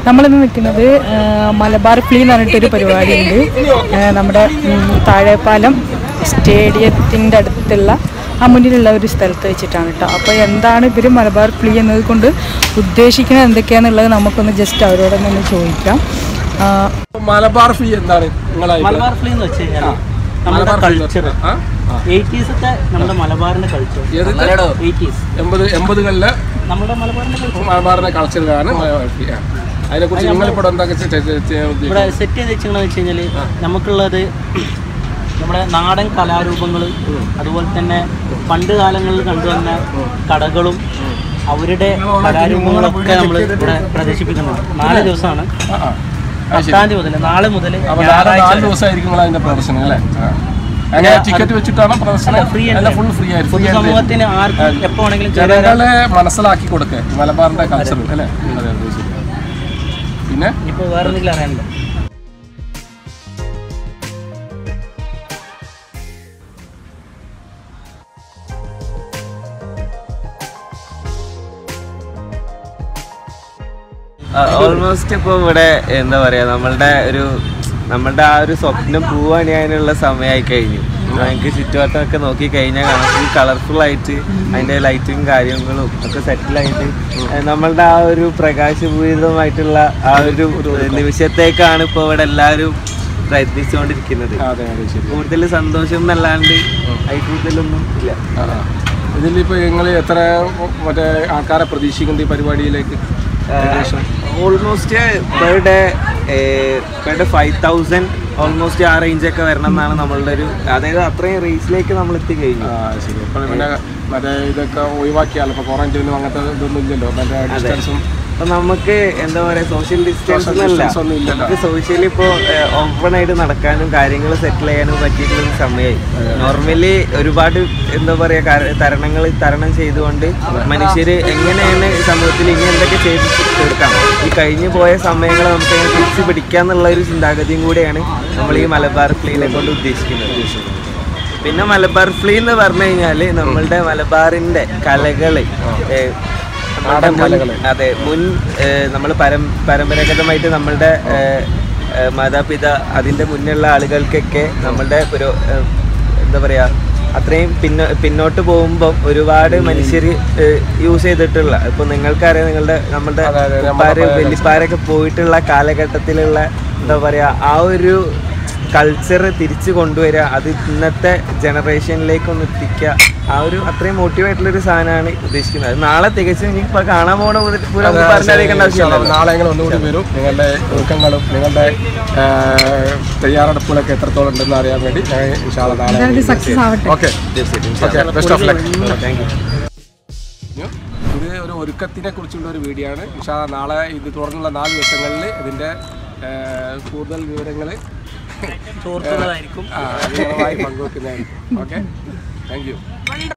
നമ്മളിന്ന് നിൽക്കുന്നത് ആ, മലബാർ ഫ്ലീ എന്ന് പറഞ്ഞിട്ടൊരു പരിപാടിയുണ്ട് ആ, നമ്മുടെ ഉം, താഴെപ്പാലം സ്റ്റേഡിയത്തിൻ്റെ അടുത്തുള്ള ആ മുന്നിലുള്ള ഒരു സ്ഥലത്ത് വെച്ചിട്ടാണ് കേട്ടോ അപ്പോൾ എന്താണ് ഇവർ മലബാർ ഫ്ലീ എന്നത് കൊണ്ട് ഉദ്ദേശിക്കുന്നത് എന്തൊക്കെയാണെന്നുള്ളത് നമുക്കൊന്ന് ജസ്റ്റ് അവരോടൊന്ന് ഒന്ന് ചോദിക്കാം ആ, മലബാർ ഫീ എന്താണ് നിങ്ങളെ മലബാർ ഫ്ലീ എന്ന് വെച്ച് കഴിഞ്ഞാൽ നമ്മുടെ മലബാർ ഫീ കൾച്ചർ ആ? ആ. എയ്റ്റീസത്തെ നമ്മുടെ മലബാറിന്റെ കൾച്ചർ ഏതിന്റെ? എയ്റ്റീസ് എൺപത് എൺപതുകളിലെ നമ്മുടെ മലബാറിന്റെ കൾച്ചർ മലബാറിന്റെ കൾച്ചറിലാണ് മലബാർ ഫീ ആ. അതിനെക്കുറിച്ച് നിങ്ങളിപ്പോൾ എന്തൊക്കെ ചെ- ചെ- ചെ- ചെയ്യാൻ ഇവിടെ ഉദ്ദേശിക്കുന്നത്? സെറ്റ് ചെയ്ത് വെച്ചിരിക്കണെന്ന് വെച്ച് കഴിഞ്ഞാൽ നമുക്കുള്ളത് നമ്മുടെ നാടൻ കലാരൂപങ്ങൾ അതുപോലെ തന്നെ പണ്ട് കാലങ്ങളിൽ കണ്ടുവന്ന കടകളും അവരുടെ കലാരൂപങ്ങളൊക്കെ നമ്മൾ ഇവിടെ പ്രദർശിപ്പിക്കുന്നുണ്ട് നാല് ദിവസമാണ് ആ, ആ. ആ, ശരി. പത്താം തീയതി മുതൽ നാളെ മുതൽ അപ്പോൾ നാളെ നാല് ദിവസമായിരിക്കും നിങ്ങൾ അതിന്റെ പ്രദർശനം അല്ലേ ആ. അങ്ങനെ ടിക്കറ്റ് വെച്ചിട്ടാണോ പ്രദർശനം ഫ്രീ അല്ല ഫുൾ ഫ്രീ ആയിരിക്കും free ആയിട്ട് പൊതുസമൂഹത്തിന് ആർക്കും എപ്പോൾ വേണമെങ്കിലും ചെറിയ ജനങ്ങളെ മനസ്സിലാക്കി കൊടുക്കുക മലബാറിന്റെ കൾച്ചർ അല്ലേ അതെ അതെ ശരി പിന്നെ ഇപ്പോൾ വേറെ എന്തെങ്കിലും അറിയാനുണ്ടോ ഓൾമോസ്റ്റ് ഇപ്പോൾ ഇവിടെ എന്താ പറയാ നമ്മളുടെ ഒരു നമ്മളുടെ ആ ഒരു സ്വപ്നം പൂവണിയാനുള്ള സമയമായി കഴിഞ്ഞു നമുക്ക് ചുറ്റുവട്ടമൊക്കെ നോക്കി കഴിഞ്ഞാൽ കാണാം ഈ കളർഫുൾ ആയിട്ട് അതിന്റെ ലൈറ്റും കാര്യങ്ങളും ഒക്കെ സെറ്റിലായിട്ട് നമ്മളുടെ ആ ഒരു പ്രകാശപൂരിതമായിട്ടുള്ള ആ ഒരു നിമിഷത്തേക്കാണ് ഇപ്പോൾ ഇവിടെ എല്ലാവരും പ്രയത്നിച്ചുകൊണ്ടിരിക്കുന്നത് അതെ അതെ ശരി കൂടുതൽ സന്തോഷം എന്നല്ലാണ്ട് അതിൽ കൂടുതലൊന്നും ഇല്ല ആ, ആ. ഇതിലിപ്പോ നിങ്ങൾ എത്ര മറ്റേ ആൾക്കാരെ പ്രതീക്ഷിക്കുന്നുണ്ട് ഈ പരിപാടിയിലേക്ക് ഏകദേശം almost per day per day five thousand almost ആ റേഞ്ച് ഒക്കെ വരണം എന്നാണ് നമ്മളുടെ ഒരു അതായത് അത്രയും റേസിലേക്ക് നമ്മൾ എത്തി കഴിഞ്ഞു ആ ശരി അപ്പോൾ പിന്നെ മറ്റേ ഇതൊക്കെ ഒഴിവാക്കിയാലോ ഇപ്പോൾ ക്വാറന്റൈനും അങ്ങനത്തെ ഇതൊന്നും ഇല്ലല്ലോ മറ്റേ ഡിസ്റ്റൻസും അപ്പൊ നമുക്ക് എന്താ പറയാ സോഷ്യൽ ഡിസ്റ്റൻസ് Social എന്നല്ല distance ഒന്നും ഇല്ലല്ലോ. നമുക്ക് സോഷ്യലി ഇപ്പോൾ ഓപ്പൺ ആയിട്ട് നടക്കാനും കാര്യങ്ങൾ സെറ്റിൽ ചെയ്യാനും പറ്റിയിട്ടുള്ള ഒരു സമയമായി നോർമലി ഒരുപാട് എന്താ പറയാ കാര- തരണങ്ങൾ തരണം ചെയ്തുകൊണ്ട് മനുഷ്യര് എങ്ങനെയാണ് സമൂഹത്തിൽ ഇനി എന്തൊക്കെ ചെയ്ത് തീർക്കാം ഈ കഴിഞ്ഞു പോയ സമയങ്ങൾ നമുക്ക് എങ്ങനെ തിരിച്ചു പിടിക്കാന്നുള്ള ഒരു ചിന്താഗതിയും കൂടിയാണ് നമ്മൾ ഈ മലബാർ ഫ്ലീനെ കൊണ്ട് ഉദ്ദേശിക്കുന്നത് പിന്നെ മലബാർ ഫ്ലീ എന്ന് പറഞ്ഞു കഴിഞ്ഞാല് നമ്മളുടെ മലബാറിന്റെ കലകള് ഏഹ്, നമ്മളുടെ മുൻ- അതെ മുൻ നമ്മൾ പരം പരമ്പരാഗതമായിട്ട് നമ്മളുടെ ഏഹ്, ഏഹ്, മാതാപിത അതിന്റെ മുന്നുള്ള ആളുകൾക്കൊക്കെ നമ്മളുടെ ഒരു ഏഹ്, എന്താ പറയാ അത്രയും പിന്നോ പിന്നോട്ട് പോകുമ്പോൾ ഒരുപാട് മനുഷ്യർ യൂസ് ചെയ്തിട്ടുള്ള ഇപ്പൊ നിങ്ങൾക്കറിയാം നിങ്ങളുടെ നമ്മളുടെ അതെ, അതെ, നമ്മുടെ ഉപ്പാര് വെല്ലിപ്പാരൊക്കെ പോയിട്ടുള്ള കാലഘട്ടത്തിലുള്ള എന്താ പറയാ ആ ഒരു കൾച്ചർ തിരിച്ചു കൊണ്ടുവരിക അത് ഇന്നത്തെ ജനറേഷനിലേക്ക് ഒന്ന് എത്തിക്കുക ആ ഒരു അത്രയും മോട്ടീവായിട്ടുള്ള ഒരു സാധനമാണ് ഉദ്ദേശിക്കുന്നത് അത് നാളെ തികച്ചും ഇനി ഇപ്പൊ കാണാൻ പോണ പൂരം പറഞ്ഞറിയിക്കേണ്ട ആവശ്യമില്ല നാളെ ഞങ്ങൾ ഒന്നുകൂടി വരും നിങ്ങളുടെ ഒരുക്കങ്ങളും നിങ്ങളുടെ ആ, തയ്യാറെടുപ്പുകളൊക്കെ എത്രത്തോളം ഉണ്ടെന്ന് അറിയാൻ വേണ്ടി ഞാൻ ഇൻഷാല്ല നാളെ എന്തായാലും സക്സസ് ആവട്ടെ ഓക്കെ തീർച്ചയായിട്ടും okay best of luck thank you ഇത് ഒരു ഒരുക്കത്തിനെ കുറിച്ചുള്ള ഒരു വീഡിയോ ആണ് ഇൻഷാ നാളെ ഇത് തുടർന്നുള്ള നാല് ദിവസങ്ങളിൽ ഇതിൻ്റെ കൂടുതൽ വിവരങ്ങൾ ചോർത്തുന്നതായിരിക്കും വിവരമായി പങ്കുവെക്കുന്നതായിരിക്കും ഓക്കെ താങ്ക് യു